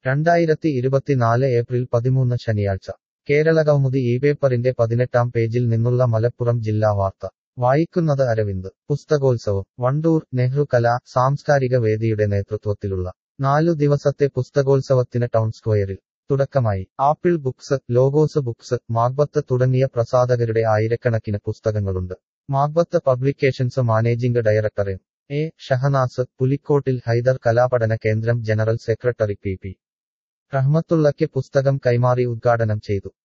രണ്ടായിരത്തി ഇരുപത്തിനാല് ഏപ്രിൽ പതിമൂന്ന് ശനിയാഴ്ച കേരള കൗമുദി ഈ പേപ്പറിന്റെ പതിനെട്ടാം പേജിൽ നിന്നുള്ള മലപ്പുറം ജില്ലാ വാർത്ത വായിക്കുന്നത് അരവിന്ദ് പുസ്തകോത്സവം വണ്ടൂർ നെഹ്റു കലാ സാംസ്കാരിക വേദിയുടെ നേതൃത്വത്തിലുള്ള നാലു ദിവസത്തെ പുസ്തകോത്സവത്തിന് ടൗൺ സ്ക്വയറിൽ തുടക്കമായി apple books logos books Magbath തുടങ്ങിയ പ്രസാധകരുടെ ആയിരക്കണക്കിന് പുസ്തകങ്ങളുണ്ട് Magbath publications managing director M A Shahanas Pulikkottil Haidar കലാപഠന കേന്ദ്രം ജനറൽ സെക്രട്ടറി പി പി റഹ്മത്തുള്ളയ്ക്ക് പുസ്തകം കൈമാറി ഉദ്ഘാടനം ചെയ്തു